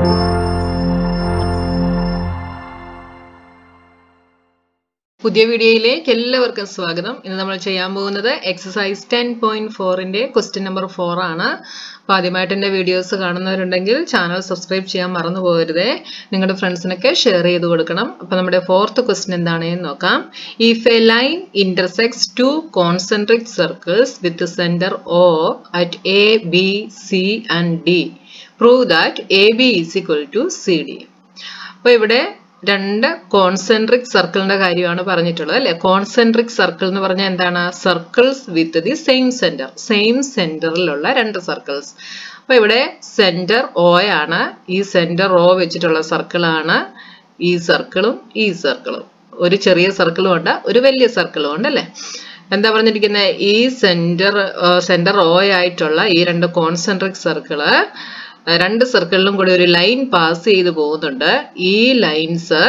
പുതിയ വീഡിയോയിലേക്ക് എല്ലാവർക്കും സ്വാഗതം ഇന്ന് നമ്മൾ ചെയ്യാൻ പോകുന്നത് എക്സസൈസ് ടെൻ പോയിന്റ് ഫോറിന്റെ ക്വസ്റ്റ്യൻ നമ്പർ ഫോർ ആണ് അപ്പോൾ ആദ്യമായിട്ട് എൻ്റെ വീഡിയോസ് കാണുന്നവരുണ്ടെങ്കിൽ ചാനൽ സബ്സ്ക്രൈബ് ചെയ്യാൻ മറന്നു പോകരുതേ നിങ്ങളുടെ ഫ്രണ്ട്സിനൊക്കെ ഷെയർ ചെയ്ത് കൊടുക്കണം അപ്പോൾ നമ്മുടെ ഫോർത്ത് ക്വസ്റ്റ്യൻ എന്താണെന്ന് നോക്കാം if a line intersects two concentric circles with centre O at A B C and D prove that A B is equal to C D അപ്പോൾ ഇവിടെ രണ്ട് കോൺസെൻട്രിക് സർക്കിളിന്റെ കാര്യമാണ് പറഞ്ഞിട്ടുള്ളത് അല്ലെ കോൺസെൻട്രിക് സർക്കിൾ എന്ന് പറഞ്ഞാൽ എന്താണ് circles with the same centre same സെന്ററിലുള്ള രണ്ട് സർക്കിൾസ് അപ്പൊ ഇവിടെ സെന്റർ ഒ ആണ് ഈ സെന്റർ ഒ വെച്ചിട്ടുള്ള സർക്കിളാണ് ഈ സർക്കിളും ഈ സർക്കിളും ഒരു ചെറിയ സർക്കിളും ഉണ്ട് ഒരു വലിയ സർക്കിളും ഉണ്ട് അല്ലെ എന്താ പറഞ്ഞിരിക്കുന്നത് ഈ സെന്റർ സെന്റർ ഒ ആയിട്ടുള്ള ഈ രണ്ട് കോൺസെൻട്രിക് സർക്കിള് രണ്ട് സർക്കിളിലും കൂടി ഒരു ലൈൻ പാസ് ചെയ്ത് പോകുന്നുണ്ട് ഈ ലൈൻസ്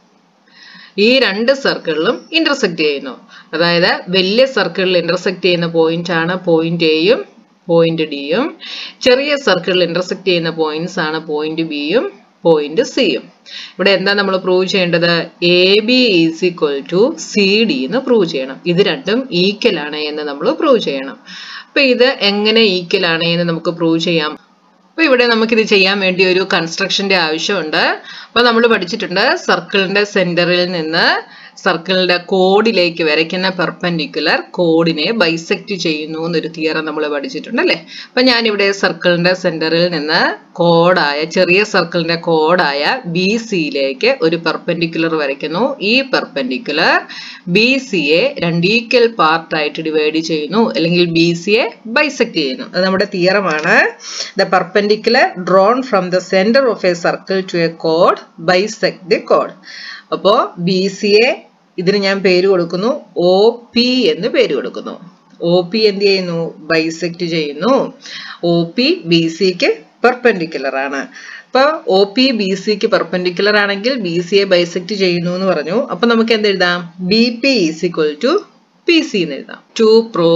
ഈ രണ്ട് സർക്കിളിലും ഇന്റർസെക്ട് ചെയ്യുന്നു അതായത് വലിയ സർക്കിളിൽ ഇന്റർസെക്ട് ചെയ്യുന്ന പോയിന്റ് ആണ് പോയിന്റ് എയും പോയിന്റ് ഡിയും ചെറിയ സർക്കിളിൽ ഇന്റർസെക്ട് ചെയ്യുന്ന പോയിന്റ്സ് ആണ് പോയിന്റ് ബിയും പോയിന്റ് സിയും ഇവിടെ എന്താ നമ്മൾ പ്രൂവ് ചെയ്യേണ്ടത് A B is equal to C D എന്ന് പ്രൂവ് ചെയ്യണം ഇത് രണ്ടും ഈക്വൽ ആണ് എന്ന് നമ്മൾ പ്രൂവ് ചെയ്യണം അപ്പൊ ഇത് എങ്ങനെ ഈക്വൽ ആണ് എന്ന് നമുക്ക് പ്രൂവ് ചെയ്യാം അപ്പൊ ഇവിടെ നമുക്കിത് ചെയ്യാൻ വേണ്ടി ഒരു കൺസ്ട്രക്ഷന്റെ ആവശ്യമുണ്ട് അപ്പൊ നമ്മൾ പഠിച്ചിട്ടുണ്ട് സർക്കിളിന്റെ സെന്ററിൽ നിന്ന് സർക്കിളിന്റെ കോഡിലേക്ക് വരയ്ക്കുന്ന പെർപെൻഡിക്കുലർ കോഡിനെ ബൈസെക്ട് ചെയ്യുന്നു എന്നൊരു തിയറം നമ്മൾ പഠിച്ചിട്ടുണ്ട് അല്ലേ അപ്പൊ ഞാനിവിടെ സർക്കിളിന്റെ സെന്ററിൽ നിന്ന് കോഡായ ചെറിയ സർക്കിളിന്റെ കോഡായ ബി സിയിലേക്ക് ഒരു പെർപെൻഡിക്കുലർ വരയ്ക്കുന്നു ഈ പെർപെൻഡിക്കുലർ ബി സിയെ രണ്ട് ഈക്വൽ പാർട്ടായിട്ട് ഡിവൈഡ് ചെയ്യുന്നു അല്ലെങ്കിൽ ബി സിയെ ബൈസെക്ട് ചെയ്യുന്നു അത് നമ്മുടെ തിയറമാണ് the perpendicular drawn from the centre of A circle to A code bisect the code അപ്പോ ബി സിയെ ഇതിന് ഞാൻ പേര് കൊടുക്കുന്നു ഒ പി എന്ന് പേര് കൊടുക്കുന്നു ഒ പി എന്ത് ചെയ്യുന്നു ബൈസെക്ട് ചെയ്യുന്നു ഒ പി ബി സിക്ക് പെർപെൻഡിക്കുലർ ആണ് അപ്പൊ ഒ പി ബി സിക്ക് പെർപെൻഡിക്കുലർ ആണെങ്കിൽ ബി സിയെ ബൈസെക്ട് ചെയ്യുന്നു എന്ന് പറഞ്ഞു അപ്പൊ നമുക്ക് എന്ത് എഴുതാം B P is equal to P C എന്ന് എഴുതാം to prove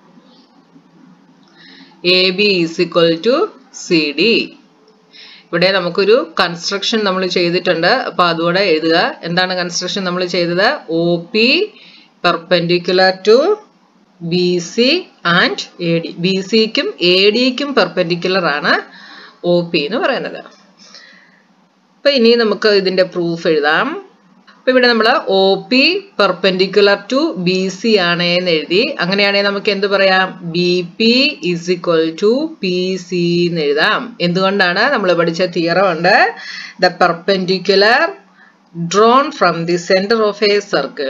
A B is equal to C D ഇവിടെ നമുക്കൊരു കൺസ്ട്രക്ഷൻ നമ്മൾ ചെയ്തിട്ടുണ്ട് അപ്പൊ അതുകൂടെ എഴുതുക എന്താണ് കൺസ്ട്രക്ഷൻ നമ്മൾ ചെയ്തത് O P perpendicular to B C and A D B സിക്കും എ ഡിക്കും പെർപെൻഡിക്കുലർ ആണ് ഒ പി എന്ന് പറയുന്നത് അപ്പൊ ഇനി നമുക്ക് ഇതിന്റെ പ്രൂഫ് എഴുതാം അപ്പൊ ഇവിടെ നമ്മൾ O P perpendicular to B C ആണ് എന്ന് എഴുതി അങ്ങനെയാണെങ്കിൽ നമുക്ക് എന്ത് പറയാം B P is equal to P C എന്ന് എഴുതാം എന്തുകൊണ്ടാണ് നമ്മൾ പഠിച്ച തിയറം ഉണ്ട് the perpendicular drawn from the centre of A circle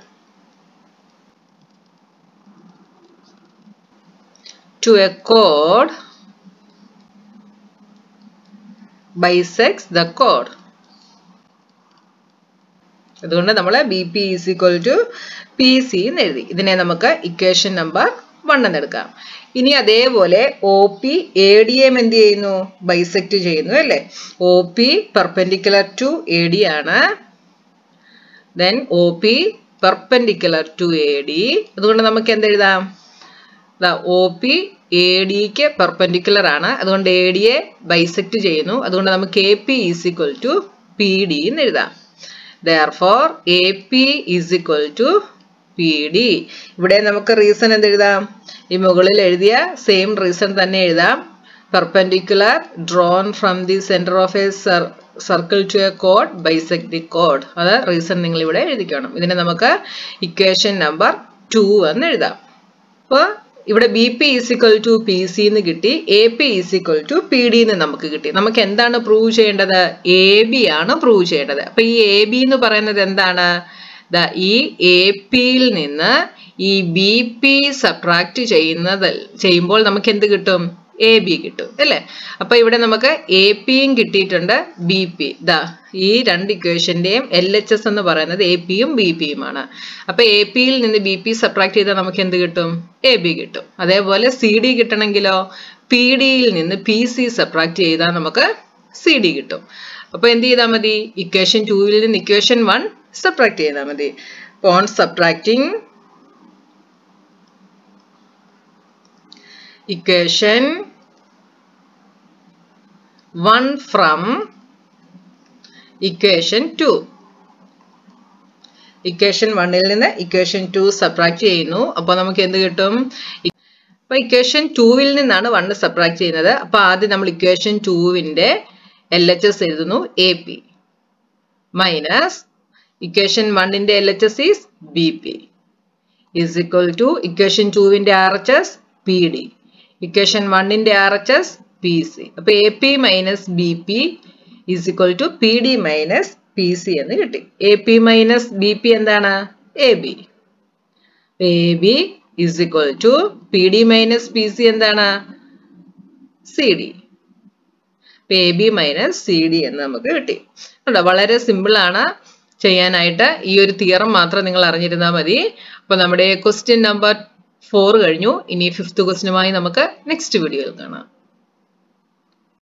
to A code bisects the code അതുകൊണ്ട് നമ്മൾ B P is equal to P C എന്ന് എഴുതി ഇതിനെ നമുക്ക് ഇക്വേഷൻ നമ്പർ വൺ എന്ന് എടുക്കാം ഇനി അതേപോലെ O P A D M എന്ത് ചെയ്യുന്നു ബൈസെക്ട് ചെയ്യുന്നു അല്ലേ O P perpendicular to A D ആണ് then O P perpendicular to A D അതുകൊണ്ട് നമുക്ക് എന്ത് എഴുതാം ഒ പി എ ഡിക്ക് പെർപെൻഡിക്കുലർ ആണ് അതുകൊണ്ട് എ ഡിയെ ബൈസെക്ട് ചെയ്യുന്നു അതുകൊണ്ട് നമുക്ക് A P is equal to P D എന്ന് എഴുതാം therefore AP is equal to PD ഇവിടെ നമുക്ക് റീസൺ എന്ത് എഴുതാം ഈ മുകളിൽ എഴുതിയ സെയിം റീസൺ തന്നെ എഴുതാം perpendicular drawn from the centre of A circle to A code bisect the code അത് റീസൺ നിങ്ങൾ ഇവിടെ എഴുതിക്കണം ഇതിനെ നമുക്ക് ഇക്വേഷൻ നമ്പർ ടു എന്ന് എഴുതാം അപ്പോൾ ഇവിടെ B P is equal to P C എന്ന് കിട്ടി A P is equal to P D എന്ന് നമുക്ക് കിട്ടി നമുക്ക് എന്താണ് പ്രൂവ് ചെയ്യേണ്ടത് എ ബി ആണ് പ്രൂവ് ചെയ്യേണ്ടത് അപ്പൊ ഈ എ ബി എന്ന് പറയുന്നത് എന്താണ് ഈ എ പിയിൽ നിന്ന് ഈ ബി പി സബ്ട്രാക്ട് ചെയ്യുന്നത് ചെയ്യുമ്പോൾ നമുക്ക് എന്ത് കിട്ടും എ ബി കിട്ടും അല്ലേ അപ്പൊ ഇവിടെ നമുക്ക് എ പിയും കിട്ടിയിട്ടുണ്ട് ബി പി ദാ ഈ രണ്ട് ഇക്വേഷന്റെയും എൽ എച്ച് എസ് എന്ന് പറയുന്നത് എ പിയും ബി പിയുമാണ് അപ്പൊ എ പിയിൽ നിന്ന് ബി പി സബ്ട്രാക്ട് ചെയ്താൽ നമുക്ക് എന്ത് കിട്ടും എ ബി കിട്ടും അതേപോലെ സി ഡി കിട്ടണമെങ്കിലോ പി ഡിയിൽ നിന്ന് പി സി സബ്ട്രാക്ട് ചെയ്താൽ നമുക്ക് സി ഡി കിട്ടും അപ്പൊ എന്ത് ചെയ്താൽ മതി ഇക്വേഷൻ ടൂവിൽ നിന്ന് ഇക്വേഷൻ വൺ സബ്ട്രാക്ട് ചെയ്താൽ മതി on subtracting equation one from equation two equation വണ്ണിൽ നിന്ന് ഇക്വേഷൻ ടു സബ്ട്രാക്ട് ചെയ്യുന്നു അപ്പോൾ നമുക്ക് എന്ത് കിട്ടും അപ്പൊ ഇക്വേഷൻ ടൂവിൽ നിന്നാണ് വണ്ണ് സബ്ട്രാക്ട് ചെയ്യുന്നത് അപ്പൊ ആദ്യം നമ്മൾ ഇക്വേഷൻ ടൂവിന്റെ എൽ എച്ച് എസ് എഴുതുന്നു എ പി മൈനസ് ഇക്വേഷൻ വണ്ണിന്റെ L H S is B P is equal to equation ടൂവിന്റെ R H S P D equation വണ്ണിന്റെ R H S P C അപ്പൊ A P minus B P is equal to P D minus P C എന്ന് കിട്ടി A P minus B P എന്താണ് A B A B is equal to P D minus P C എന്താണ് C D A B minus C D എന്ന് നമുക്ക് കിട്ടി ഉണ്ടോ വളരെ simple ആണ് ചെയ്യാനായിട്ട് ഈ ഒരു തിയറം മാത്രം നിങ്ങൾ അറിഞ്ഞിരുന്നാൽ മതി അപ്പൊ നമ്മുടെ ക്വസ്റ്റ്യൻ നമ്പർ ഫോർ കഴിഞ്ഞു ഇനി ഫിഫ്ത്ത് ക്വസ്റ്റ്യനുമായി നമുക്ക് നെക്സ്റ്റ് വീഡിയോയിൽ കാണാം